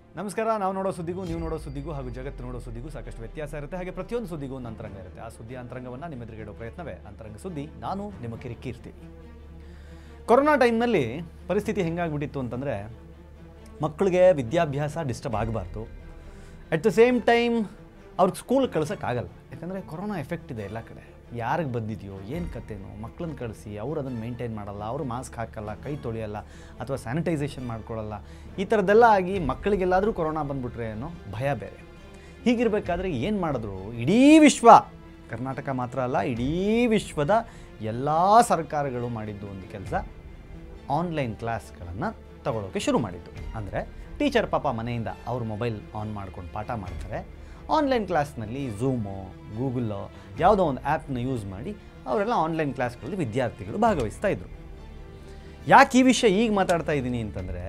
ನಮಸ್ಕಾರ ನಾವು ನೋಡೋ ಸುದ್ದಿಗೂ ನೀವು ನೋಡೋ ಸುದ್ದಿಗೂ ಹಾಗೂ ಜಗತ್ತು ನೋಡೋ ಸುದ್ದಿಗೂ ಸಾಕಷ್ಟು ವ್ಯತ್ಯಾಸ ಇರುತ್ತೆ ಹಾಗೆ ಪ್ರತಿಯೊಂದು ಸುದ್ದಿಗೂ ಒಂದು ಅಂತರಂಗ ಇರುತ್ತೆ ಆ ಸುದ್ದಿ ಅಂತರಂಗವನ್ನು ನಿಮ್ಮ ಎದುರಿಗೆ ಇಡೋ ಪ್ರಯತ್ನವೇ ಅಂತರಂಗ ಸುದ್ದಿ ನಾನು ನಿಮ್ಮ ಕಿರಿಕಿರ್ತಿ ಕೊರೋನಾ ಟೈಮ್ನಲ್ಲಿ ಪರಿಸ್ಥಿತಿ ಹೆಂಗಾಗ್ಬಿಟ್ಟಿತ್ತು ಅಂತಂದರೆ ಮಕ್ಕಳಿಗೆ ವಿದ್ಯಾಭ್ಯಾಸ ಡಿಸ್ಟರ್ಬ್ ಆಗಬಾರ್ದು ಅಟ್ ದ ಸೇಮ್ ಟೈಮ್ ಅವ್ರಿಗೆ ಸ್ಕೂಲ್ ಕಳ್ಸೋಕ್ಕಾಗಲ್ಲ ಯಾಕಂದರೆ ಕೊರೋನಾ ಎಫೆಕ್ಟ್ ಇದೆ ಎಲ್ಲ ಕಡೆ ಯಾರಿಗೆ ಬಂದಿದೆಯೋ ಏನು ಕತೆನೋ ಮಕ್ಕಳನ್ನ ಕಳಿಸಿ ಅವ್ರು ಅದನ್ನು ಮೇಂಟೈನ್ ಮಾಡಲ್ಲ ಅವರು ಮಾಸ್ಕ್ ಹಾಕಲ್ಲ ಕೈ ತೊಳೆಯಲ್ಲ ಅಥವಾ ಸ್ಯಾನಿಟೈಸೇಷನ್ ಮಾಡ್ಕೊಳ್ಳಲ್ಲ ಈ ಥರದ್ದೆಲ್ಲ ಆಗಿ ಮಕ್ಕಳಿಗೆಲ್ಲಾದರೂ ಕೊರೋನಾ ಬಂದ್ಬಿಟ್ರೆ ಅನ್ನೋ ಭಯ ಬೇರೆ ಹೀಗಿರಬೇಕಾದ್ರೆ ಏನು ಮಾಡಿದ್ರು ಇಡೀ ವಿಶ್ವ ಕರ್ನಾಟಕ ಮಾತ್ರ ಅಲ್ಲ ಇಡೀ ವಿಶ್ವದ ಎಲ್ಲ ಸರ್ಕಾರಗಳು ಮಾಡಿದ್ದು ಒಂದು ಕೆಲಸ ಆನ್ಲೈನ್ ಕ್ಲಾಸ್ಗಳನ್ನು ತಗೊಳ್ಳೋಕೆ ಶುರು ಮಾಡಿದ್ದು ಅಂದರೆ ಟೀಚರ್ ಪಾಪ ಮನೆಯಿಂದ ಅವ್ರ ಮೊಬೈಲ್ ಆನ್ ಮಾಡ್ಕೊಂಡು ಪಾಠ ಮಾಡ್ತಾರೆ ಆನ್ಲೈನ್ ಕ್ಲಾಸ್ನಲ್ಲಿ ಝೂಮೋ ಗೂಗಲ್ಲೋ ಯಾವುದೋ ಒಂದು ಆ್ಯಪ್ನ ಯೂಸ್ ಮಾಡಿ ಅವರೆಲ್ಲ ಆನ್ಲೈನ್ ಕ್ಲಾಸ್ಗಳಲ್ಲಿ ವಿದ್ಯಾರ್ಥಿಗಳು ಭಾಗವಹಿಸ್ತಾ ಇದ್ರು ಯಾಕೆ ಈ ವಿಷಯ ಈಗ ಮಾತಾಡ್ತಾ ಇದ್ದೀನಿ ಅಂತಂದರೆ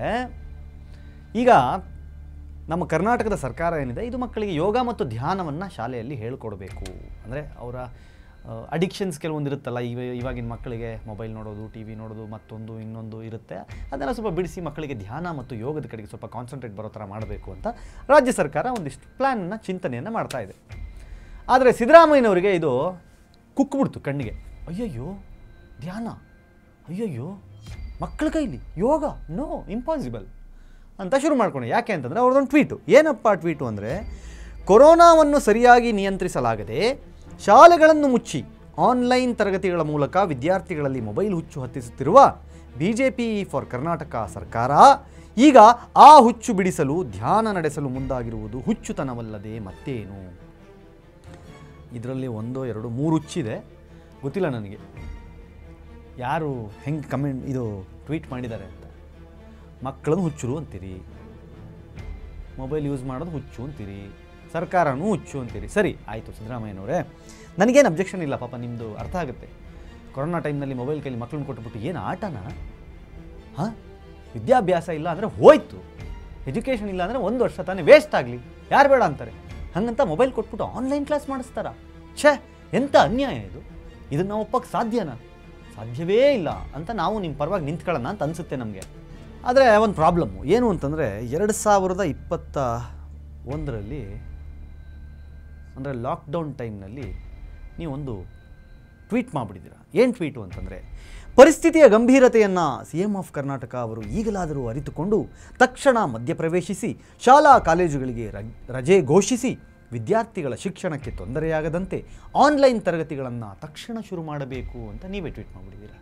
ಈಗ ನಮ್ಮ ಕರ್ನಾಟಕದ ಸರ್ಕಾರ ಏನಿದೆ ಇದು ಮಕ್ಕಳಿಗೆ ಯೋಗ ಮತ್ತು ಧ್ಯಾನವನ್ನು ಶಾಲೆಯಲ್ಲಿ ಹೇಳ್ಕೊಡ್ಬೇಕು ಅಂದರೆ ಅವರ ಅಡಿಕ್ಷನ್ಸ್ ಕೆಲವೊಂದು ಇರುತ್ತಲ್ಲ ಇವ ಇವಾಗಿನ ಮಕ್ಕಳಿಗೆ ಮೊಬೈಲ್ ನೋಡೋದು ಟಿ ವಿ ನೋಡೋದು ಮತ್ತೊಂದು ಇನ್ನೊಂದು ಇರುತ್ತೆ ಅದನ್ನು ಸ್ವಲ್ಪ ಬಿಡಿಸಿ ಮಕ್ಕಳಿಗೆ ಧ್ಯಾನ ಮತ್ತು ಯೋಗದ ಕಡೆಗೆ ಸ್ವಲ್ಪ ಕಾನ್ಸಂಟ್ರೇಟ್ ಬರೋ ಥರ ಮಾಡಬೇಕು ಅಂತ ರಾಜ್ಯ ಸರ್ಕಾರ ಒಂದಿಷ್ಟು ಪ್ಲ್ಯಾನ್ನ ಚಿಂತನೆಯನ್ನು ಮಾಡ್ತಾ ಇದೆ ಆದರೆ ಸಿದ್ದರಾಮಯ್ಯನವರಿಗೆ ಇದು ಕುಕ್ಬಿಡ್ತು ಕಣ್ಣಿಗೆ ಅಯ್ಯಯ್ಯೋ ಧ್ಯಾನ ಅಯ್ಯಯ್ಯೋ ಮಕ್ಕಳ ಕೈಲಿ ಯೋಗ ನೋ ಇಂಪಾಸಿಬಲ್ ಅಂತ ಶುರು ಮಾಡ್ಕೊಂಡು ಯಾಕೆ ಅಂತಂದರೆ ಅವ್ರದ್ದೊಂದು ಟ್ವೀಟು ಏನಪ್ಪ ಟ್ವೀಟು ಅಂದರೆ ಕೊರೋನಾವನ್ನು ಸರಿಯಾಗಿ ನಿಯಂತ್ರಿಸಲಾಗದೆ ಶಾಲೆಗಳನ್ನು ಮುಚ್ಚಿ ಆನ್ಲೈನ್ ತರಗತಿಗಳ ಮೂಲಕ ವಿದ್ಯಾರ್ಥಿಗಳಲ್ಲಿ ಮೊಬೈಲ್ ಹುಚ್ಚು ಹತ್ತಿಸುತ್ತಿರುವ B J P for Karnataka ಸರ್ಕಾರ ಈಗ ಆ ಹುಚ್ಚು ಬಿಡಿಸಲು ಧ್ಯಾನ ನಡೆಸಲು ಮುಂದಾಗಿರುವುದು ಹುಚ್ಚುತನವಲ್ಲದೆ ಮತ್ತೇನು ಇದರಲ್ಲಿ ಒಂದು ಎರಡು ಮೂರು ಹುಚ್ಚಿದೆ ಗೊತ್ತಿಲ್ಲ ನನಗೆ ಯಾರು ಹೆಂಗೆ ಕಮೆಂಟ್ ಇದು ಟ್ವೀಟ್ ಮಾಡಿದ್ದಾರೆ ಅಂತ ಮಕ್ಕಳನ್ನು ಹುಚ್ಚರು ಅಂತೀರಿ ಮೊಬೈಲ್ ಯೂಸ್ ಮಾಡೋದು ಹುಚ್ಚು ಅಂತೀರಿ ಸರ್ಕಾರನೂ ಹುಚ್ಚು ಅಂತೀರಿ ಸರಿ ಆಯಿತು ಸಿದ್ದರಾಮಯ್ಯನವರೇ ನನಗೇನು ಅಬ್ಜೆಕ್ಷನ್ ಇಲ್ಲ ಪಾಪ ನಿಮ್ಮದು ಅರ್ಥ ಆಗುತ್ತೆ ಕೊರೋನಾ ಟೈಮ್ನಲ್ಲಿ ಮೊಬೈಲ್ ಕೈಲಿ ಮಕ್ಕಳನ್ನ ಕೊಟ್ಬಿಟ್ಟು ಏನು ಆಟನಾ ಹಾಂ ವಿದ್ಯಾಭ್ಯಾಸ ಇಲ್ಲ ಅಂದರೆ ಹೋಯ್ತು ಎಜುಕೇಷನ್ ಇಲ್ಲ ಅಂದರೆ ಒಂದು ವರ್ಷ ತಾನೇ ವೇಸ್ಟ್ ಆಗಲಿ ಯಾರು ಬೇಡ ಅಂತಾರೆ ಹಾಗಂತ ಮೊಬೈಲ್ ಕೊಟ್ಬಿಟ್ಟು ಆನ್ಲೈನ್ ಕ್ಲಾಸ್ ಮಾಡಿಸ್ತಾರ ಛೇ ಎಂಥ ಅನ್ಯಾಯ ಇದು ಇದನ್ನು ನಾವು ಒಪ್ಪಕ್ಕೆ ಸಾಧ್ಯನಾ ಸಾಧ್ಯವೇ ಇಲ್ಲ ಅಂತ ನಾವು ನಿಮ್ಮ ಪರವಾಗಿ ನಿಂತ್ಕೊಳ್ಳೋಣ ಅಂತ ಅನಿಸುತ್ತೆ ನಮಗೆ ಆದರೆ ಒಂದು ಪ್ರಾಬ್ಲಮ್ಮು ಏನು ಅಂತಂದರೆ ಎರಡು ಸಾವಿರದ ಇಪ್ಪತ್ತ ಒಂದರಲ್ಲಿ ಅಂದರೆ ಲಾಕ್ಡೌನ್ ಟೈಮ್ನಲ್ಲಿ ನೀವೊಂದು ಟ್ವೀಟ್ ಮಾಡಿಬಿಟ್ಟಿದ್ದೀರ ಏನು ಟ್ವೀಟು ಅಂತಂದರೆ ಪರಿಸ್ಥಿತಿಯ ಗಂಭೀರತೆಯನ್ನು ಸಿ ಎಂ ಆಫ್ ಕರ್ನಾಟಕ ಅವರು ಈಗಲಾದರೂ ಅರಿತುಕೊಂಡು ತಕ್ಷಣ ಮಧ್ಯಪ್ರವೇಶಿಸಿ ಶಾಲಾ ಕಾಲೇಜುಗಳಿಗೆ ರ- ರಜೆ ಘೋಷಿಸಿ ವಿದ್ಯಾರ್ಥಿಗಳ ಶಿಕ್ಷಣಕ್ಕೆ ತೊಂದರೆಯಾಗದಂತೆ ಆನ್ಲೈನ್ ತರಗತಿಗಳನ್ನು ತಕ್ಷಣ ಶುರು ಮಾಡಬೇಕು ಅಂತ ನೀವೇ ಟ್ವೀಟ್ ಮಾಡಿಬಿಟ್ಟಿದ್ದೀರ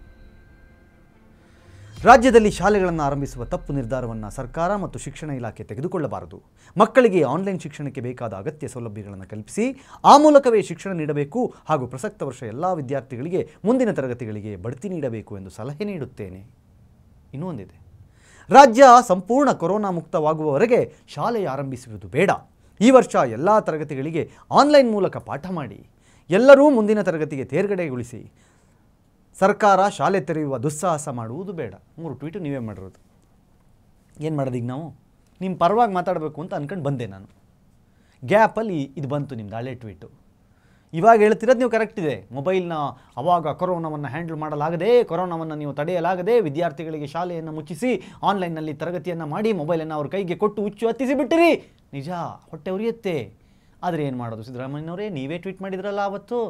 ರಾಜ್ಯದಲ್ಲಿ ಶಾಲೆಗಳನ್ನು ಆರಂಭಿಸುವ ತಪ್ಪು ನಿರ್ಧಾರವನ್ನು ಸರ್ಕಾರ ಮತ್ತು ಶಿಕ್ಷಣ ಇಲಾಖೆ ತೆಗೆದುಕೊಳ್ಳಬಾರದು ಮಕ್ಕಳಿಗೆ ಆನ್ಲೈನ್ ಶಿಕ್ಷಣಕ್ಕೆ ಬೇಕಾದ ಅಗತ್ಯ ಸೌಲಭ್ಯಗಳನ್ನು ಕಲ್ಪಿಸಿ ಆ ಮೂಲಕವೇ ಶಿಕ್ಷಣ ನೀಡಬೇಕು ಹಾಗೂ ಪ್ರಸಕ್ತ ವರ್ಷ ಎಲ್ಲ ವಿದ್ಯಾರ್ಥಿಗಳಿಗೆ ಮುಂದಿನ ತರಗತಿಗಳಿಗೆ ಬಡ್ತಿ ನೀಡಬೇಕು ಎಂದು ಸಲಹೆ ನೀಡುತ್ತೇನೆ ಇನ್ನೂ ಒಂದಿದೆ ರಾಜ್ಯ ಸಂಪೂರ್ಣ ಕೊರೋನಾ ಮುಕ್ತವಾಗುವವರೆಗೆ ಶಾಲೆ ಆರಂಭಿಸುವುದು ಬೇಡ ಈ ವರ್ಷ ಎಲ್ಲ ತರಗತಿಗಳಿಗೆ ಆನ್ಲೈನ್ ಮೂಲಕ ಪಾಠ ಮಾಡಿ ಎಲ್ಲರೂ ಮುಂದಿನ ತರಗತಿಗೆ ತೇರ್ಗಡೆಗೊಳಿಸಿ ಸರ್ಕಾರ ಶಾಲೆ ತೆರೆಯುವ ದುಸ್ಸಾಹಸ ಮಾಡುವುದು ಬೇಡ ಮೂರು ಟ್ವೀಟು ನೀವೇ ಮಾಡಿರೋದು ಏನು ಮಾಡೋದು ಈಗ ನಾವು ನಿಮ್ಮ ಪರವಾಗಿ ಮಾತಾಡಬೇಕು ಅಂತ ಅನ್ಕೊಂಡು ಬಂದೆ ನಾನು ಗ್ಯಾಪಲ್ಲಿ ಇದು ಬಂತು ನಿಮ್ದು ಹಳೆ ಟ್ವೀಟು ಇವಾಗ ಹೇಳ್ತಿರೋದು ನೀವು ಕರೆಕ್ಟ್ ಇದೆ ಮೊಬೈಲ್ನ ಅವಾಗ ಕೊರೋನಾವನ್ನು ಹ್ಯಾಂಡಲ್ ಮಾಡಲಾಗದೆ ಕೊರೋನಾವನ್ನು ನೀವು ತಡೆಯಲಾಗದೆ ವಿದ್ಯಾರ್ಥಿಗಳಿಗೆ ಶಾಲೆಯನ್ನು ಮುಚ್ಚಿಸಿ ಆನ್ಲೈನ್ನಲ್ಲಿ ತರಗತಿಯನ್ನು ಮಾಡಿ ಮೊಬೈಲನ್ನು ಅವ್ರ ಕೈಗೆ ಕೊಟ್ಟು ಹುಚ್ಚು ಹತ್ತಿಸಿ ಬಿಟ್ಟಿರಿ ನಿಜ ಹೊಟ್ಟೆ ಉರಿಯುತ್ತೆ ಆದರೆ ಏನು ಮಾಡೋದು ಸಿದ್ದರಾಮಯ್ಯನವರೇ ನೀವೇ ಟ್ವೀಟ್ ಮಾಡಿದ್ರಲ್ಲ ಆವತ್ತು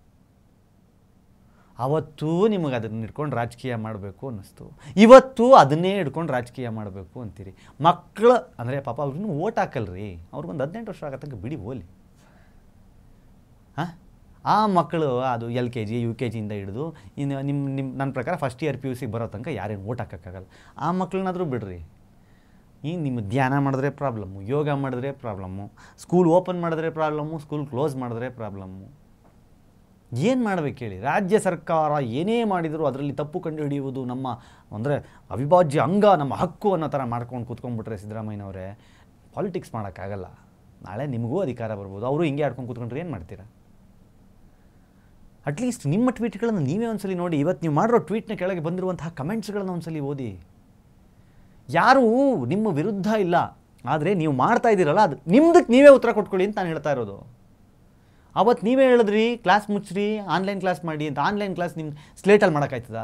ಅವತ್ತೂ ನಿಮಗೆ ಅದನ್ನು ಹಿಡ್ಕೊಂಡು ರಾಜಕೀಯ ಮಾಡಬೇಕು ಅನ್ನಿಸ್ತು ಇವತ್ತು ಅದನ್ನೇ ಹಿಡ್ಕೊಂಡು ರಾಜಕೀಯ ಮಾಡಬೇಕು ಅಂತೀರಿ ಮಕ್ಕಳು ಅಂದರೆ ಪಾಪ ಅವ್ರಿನ್ನೂ ಓಟ್ ಹಾಕಲ್ರಿ ಅವ್ರಿಗೊಂದು ಹದಿನೆಂಟು ವರ್ಷ ಆಗೋ ತನಕ ಬಿಡಿ ಹೋಲಿ ಹಾಂ ಆ ಮಕ್ಕಳು ಅದು L K G U K ಜಿಯಿಂದ ಹಿಡಿದು ಇನ್ನು ನಿಮ್ಮ ನಿಮ್ಮ ನನ್ನ ಪ್ರಕಾರ ಫಸ್ಟ್ ಇಯರ್ ಪಿ ಯು ಸಿಗೆ ಬರೋ ತನಕ ಯಾರೇನು ಓಟ್ ಹಾಕೋಕ್ಕಾಗಲ್ಲ ಆ ಮಕ್ಕಳನ್ನಾದರೂ ಬಿಡ್ರಿ ಈಗ ನಿಮ್ಮ ಧ್ಯಾನ ಮಾಡಿದ್ರೆ ಪ್ರಾಬ್ಲಮ್ಮು ಯೋಗ ಮಾಡಿದ್ರೆ ಪ್ರಾಬ್ಲಮ್ಮು ಸ್ಕೂಲ್ ಓಪನ್ ಮಾಡಿದ್ರೆ ಪ್ರಾಬ್ಲಮ್ಮು ಸ್ಕೂಲ್ ಕ್ಲೋಸ್ ಮಾಡಿದ್ರೆ ಪ್ರಾಬ್ಲಮ್ಮು ಏನು ಮಾಡ್ಬೇಕು ಹೇಳಿ ರಾಜ್ಯ ಸರ್ಕಾರ ಏನೇ ಮಾಡಿದರೂ ಅದರಲ್ಲಿ ತಪ್ಪು ಕಂಡುಹಿಡಿಯುವುದು ನಮ್ಮ ಅಂದರೆ ಅವಿಭಾಜ್ಯ ಅಂಗ ನಮ್ಮ ಹಕ್ಕು ಅನ್ನೋ ಥರ ಮಾಡ್ಕೊಂಡು ಕೂತ್ಕೊಂಡ್ಬಿಟ್ರೆ ಸಿದ್ದರಾಮಯ್ಯನವರೇ ಪಾಲಿಟಿಕ್ಸ್ ಮಾಡೋಕ್ಕಾಗಲ್ಲ ನಾಳೆ ನಿಮಗೂ ಅಧಿಕಾರ ಬರ್ಬೋದು ಅವರು ಹಿಂಗೆ ಆಡ್ಕೊಂಡು ಕೂತ್ಕೊಂಡ್ರೆ ಏನು ಮಾಡ್ತೀರಾ ಅಟ್ಲೀಸ್ಟ್ ನಿಮ್ಮ ಟ್ವೀಟ್ಗಳನ್ನು ನೀವೇ ಒಂದ್ಸಲಿ ನೋಡಿ ಇವತ್ತು ನೀವು ಮಾಡಿರೋ ಟ್ವೀಟ್ನ ಕೆಳಗೆ ಬಂದಿರುವಂತಹ ಕಮೆಂಟ್ಸ್ಗಳನ್ನು ಒಂದ್ಸಲಿ ಓದಿ ಯಾರೂ ನಿಮ್ಮ ವಿರುದ್ಧ ಇಲ್ಲ ಆದರೆ ನೀವು ಮಾಡ್ತಾ ಇದ್ದೀರಲ್ಲ ಅದು ನಿಮ್ದಕ್ಕೆ ನೀವೇ ಉತ್ತರ ಕೊಟ್ಕೊಳ್ಳಿ ಅಂತ ನಾನು ಹೇಳ್ತಾ ಇರೋದು ಅವತ್ತು ನೀವೇ ಹೇಳಿದ್ರಿ ಕ್ಲಾಸ್ ಮುಚ್ಚ್ರಿ ಆನ್ಲೈನ್ ಕ್ಲಾಸ್ ಮಾಡಿ ಅಂತ ಆನ್ಲೈನ್ ಕ್ಲಾಸ್ ನಿಮ್ಮ ಸ್ಲೇಟಲ್ಲಿ ಮಾಡೋಕ್ಕಾಯ್ತದ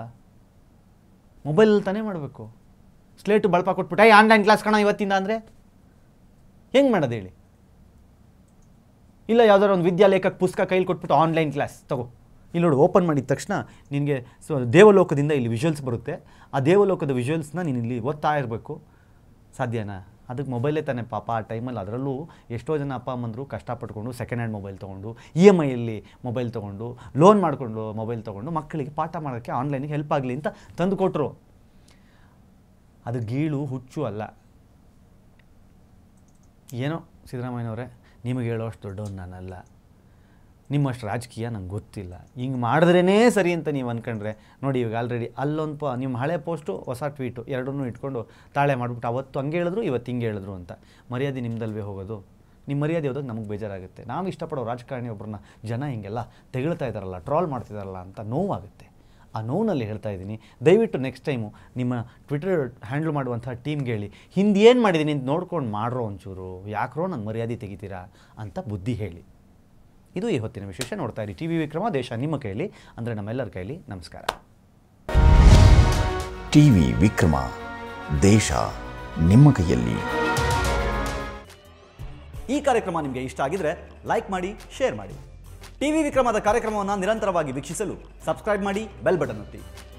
ಮೊಬೈಲಲ್ಲಿ ತಾನೇ ಮಾಡಬೇಕು ಸ್ಲೇಟು ಬಳಪ ಕೊಟ್ಬಿಟ್ಟು ಐ ಆನ್ಲೈನ್ ಕ್ಲಾಸ್ ಕಣ ಇವತ್ತಿಂದ ಅಂದರೆ ಹೆಂಗೆ ಮಾಡೋದು ಹೇಳಿ ಇಲ್ಲ ಯಾವ್ದಾದ್ರು ಒಂದು ವಿದ್ಯಾಲೇಖಕ್ಕೆ ಪುಸ್ತಕ ಕೈಲಿ ಕೊಟ್ಬಿಟ್ಟು ಆನ್ಲೈನ್ ಕ್ಲಾಸ್ ತಗೋ ಇಲ್ಲಿ ನೋಡು ಓಪನ್ ಮಾಡಿದ ತಕ್ಷಣ ನಿನಗೆ ಸೊ ದೇವಲೋಕದಿಂದ ಇಲ್ಲಿ ವಿಜುವಲ್ಸ್ ಬರುತ್ತೆ ಆ ದೇವಲೋಕದ ವಿಜುವಲ್ಸ್ನ ನೀನು ಇಲ್ಲಿ ಓದ್ತಾ ಇರಬೇಕು ಸಾಧ್ಯನಾ ಅದಕ್ಕೆ ಮೊಬೈಲೇ ತಾನೇ ಪಾಪ ಆ ಟೈಮಲ್ಲಿ ಅದರಲ್ಲೂ ಎಷ್ಟೋ ಜನ ಅಪ್ಪ ಅಮ್ಮಂದರು ಕಷ್ಟಪಟ್ಕೊಂಡು ಸೆಕೆಂಡ್ ಹ್ಯಾಂಡ್ ಮೊಬೈಲ್ ತೊಗೊಂಡು ಇ ಎಮ್ ಐಯಲ್ಲಿ ಮೊಬೈಲ್ ತೊಗೊಂಡು ಲೋನ್ ಮಾಡಿಕೊಂಡು ಮೊಬೈಲ್ ತೊಗೊಂಡು ಮಕ್ಕಳಿಗೆ ಪಾಠ ಮಾಡೋಕ್ಕೆ ಆನ್ಲೈನಿಗೆ ಹೆಲ್ಪ್ ಆಗಲಿ ಅಂತ ತಂದು ಕೊಟ್ಟರು ಅದು ಗೀಳು ಹುಚ್ಚು ಅಲ್ಲ ಏನೋ ಸಿದ್ದರಾಮಯ್ಯನವರೇ ನಿಮಗೆ ಹೇಳೋಷ್ಟು ದೊಡ್ಡವನು ನಾನಲ್ಲ ನಿಮ್ಮಷ್ಟು ರಾಜಕೀಯ ನಂಗೆ ಗೊತ್ತಿಲ್ಲ ಹಿಂಗೆ ಮಾಡಿದ್ರೇ ಸರಿ ಅಂತ ನೀವು ಅಂದ್ಕೊಂಡ್ರೆ ನೋಡಿ ಇವಾಗ ಆಲ್ರೆಡಿ ಅಲ್ಲೊಂದು ಪ ನಿಮ್ಮ ಹಳೆ ಪೋಸ್ಟು ಹೊಸ ಟ್ವೀಟು ಎರಡನ್ನೂ ಇಟ್ಕೊಂಡು ತಾಳೆ ಮಾಡಿಬಿಟ್ಟು ಅವತ್ತು ಹಂಗೆ ಹೇಳಿದ್ರು ಇವತ್ತು ಹಿಂಗೆ ಹೇಳಿದ್ರು ಅಂತ ಮರ್ಯಾದೆ ನಿಮ್ದಲ್ವೇ ಹೋಗೋದು ನಿಮ್ಮ ಮರ್ಯಾದೆ ಹೋದಾಗ ನಮಗೆ ಬೇಜಾರಾಗುತ್ತೆ ನಾವು ಇಷ್ಟಪಡೋ ರಾಜಕಾರಣಿ ಒಬ್ಬರನ್ನ ಜನ ಹಿಂಗೆಲ್ಲ ತೆಗಳ್ತಾ ಇದ್ದಾರಲ್ಲ ಟ್ರಾಲ್ ಮಾಡ್ತಿದ್ದಾರಲ್ಲ ಅಂತ ನೋವಾಗುತ್ತೆ ಆ ನೋವಿನಲ್ಲಿ ಹೇಳ್ತಾ ಇದ್ದೀನಿ ದಯವಿಟ್ಟು ನೆಕ್ಸ್ಟ್ ಟೈಮು ನಿಮ್ಮ ಟ್ವಿಟರ್ ಹ್ಯಾಂಡ್ಲ್ ಮಾಡುವಂಥ ಟೀಮ್ಗೆ ಹೇಳಿ ಹಿಂದೆ ಏನು ಮಾಡಿದ್ದೀನಿ ಅಂತ ನೋಡ್ಕೊಂಡು ಮಾಡ್ರೋ ಒಂಚೂರು ಯಾಕ್ರೋ ನಂಗೆ ಮರ್ಯಾದೆ ತೆಗಿತೀರಾ ಅಂತ ಬುದ್ಧಿ ಹೇಳಿ ಇದು ಈ ಹೊತ್ತಿನ ವಿಶೇಷ ನೋಡ್ತಾ ಇರಿ ಟಿ ವಿ ವಿಕ್ರಮ ದೇಶ ನಿಮ್ಮ ಕೈಲಿ ಅಂದರೆ ನಮ್ಮೆಲ್ಲರ ಕೈಲಿ ನಮಸ್ಕಾರ ಟಿವಿ ವಿಕ್ರಮ ದೇಶ ನಿಮ್ಮ ಕೈಯಲ್ಲಿ ಈ ಕಾರ್ಯಕ್ರಮ ನಿಮಗೆ ಇಷ್ಟ ಆಗಿದ್ರೆ ಲೈಕ್ ಮಾಡಿ ಶೇರ್ ಮಾಡಿ ಟಿ ವಿ ವಿಕ್ರಮದ ಕಾರ್ಯಕ್ರಮವನ್ನು ನಿರಂತರವಾಗಿ ವೀಕ್ಷಿಸಲು ಸಬ್ಸ್ಕ್ರೈಬ್ ಮಾಡಿ ಬೆಲ್ ಬಟನ್ ಒತ್ತಿ